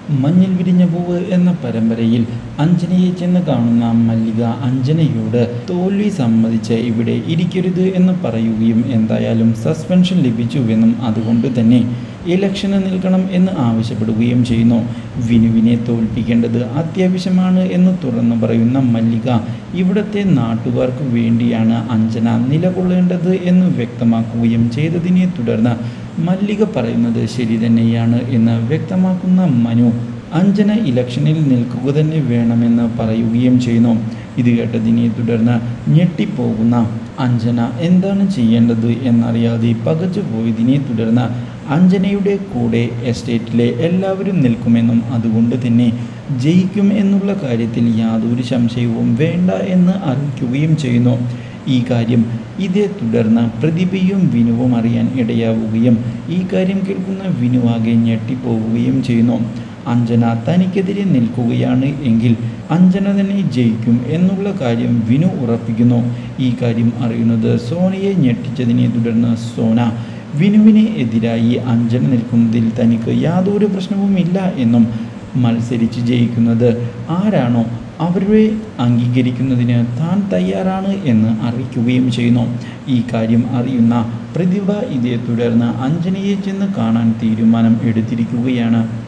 മഞ്ഞിൽ വിരിഞ്ഞ പൂവ് എന്ന പരമ്പരയിൽ അഞ്ജനയെ ചെന്ന് കാണുന്ന മല്ലിക അഞ്ജനയോട് തോൽവി സമ്മതിച്ച് ഇവിടെ ഇരിക്കരുത് എന്ന് പറയുകയും എന്തായാലും സസ്പെൻഷൻ ലഭിച്ചുവെന്നും അതുകൊണ്ട് തന്നെ ഇലക്ഷന് നിൽക്കണം എന്ന് ആവശ്യപ്പെടുകയും ചെയ്യുന്നു വിനുവിനെ തോൽപ്പിക്കേണ്ടത് അത്യാവശ്യമാണ് എന്ന് തുറന്നു പറയുന്ന മല്ലിക ഇവിടുത്തെ നാട്ടുകാർക്ക് വേണ്ടിയാണ് അഞ്ജന നിലകൊള്ളേണ്ടത് എന്ന് വ്യക്തമാക്കുകയും ചെയ്തതിനെ തുടർന്ന് മല്ലിക പറയുന്നത് ശരി തന്നെയാണ് എന്ന് വ്യക്തമാക്കുന്ന മനു അഞ്ജന ഇലക്ഷനിൽ നിൽക്കുക തന്നെ വേണമെന്ന് പറയുകയും ചെയ്യുന്നു ഇത് കേട്ടതിനെ തുടർന്ന് ഞെട്ടിപ്പോകുന്ന അഞ്ജന എന്താണ് ചെയ്യേണ്ടത് എന്നറിയാതെ പകച്ചു പോയതിനെ തുടർന്ന് അഞ്ജനയുടെ കൂടെ എസ്റ്റേറ്റിലെ എല്ലാവരും നിൽക്കുമെന്നും അതുകൊണ്ട് തന്നെ ജയിക്കും എന്നുള്ള കാര്യത്തിൽ യാതൊരു സംശയവും വേണ്ട എന്ന് അറിയിക്കുകയും ചെയ്യുന്നു ഈ കാര്യം ഇതേ തുടർന്ന് പ്രതിഭയും വിനുവും അറിയാൻ ഇടയാവുകയും ഈ കാര്യം കേൾക്കുന്ന വിനുവാകെ ഞെട്ടിപ്പോവുകയും ചെയ്യുന്നു അഞ്ജന തനിക്കെതിരെ നിൽക്കുകയാണ് എങ്കിൽ അഞ്ജന തന്നെ ജയിക്കും എന്നുള്ള കാര്യം വിനു ഉറപ്പിക്കുന്നു ഈ കാര്യം അറിയുന്നത് സോനയെ ഞെട്ടിച്ചതിനെ തുടർന്ന് സോന വിനുവിന് എതിരായി അഞ്ജന നിൽക്കുന്നതിൽ തനിക്ക് യാതൊരു പ്രശ്നവുമില്ല എന്നും മത്സരിച്ച് ജയിക്കുന്നത് ആരാണോ അവരെ അംഗീകരിക്കുന്നതിന് താൻ തയ്യാറാണ് എന്ന് അറിയിക്കുകയും ചെയ്യുന്നു ഈ കാര്യം അറിയുന്ന പ്രതിഭ ഇതേ തുടർന്ന് അഞ്ജനയെ ചെന്ന് കാണാൻ തീരുമാനം എടുത്തിരിക്കുകയാണ്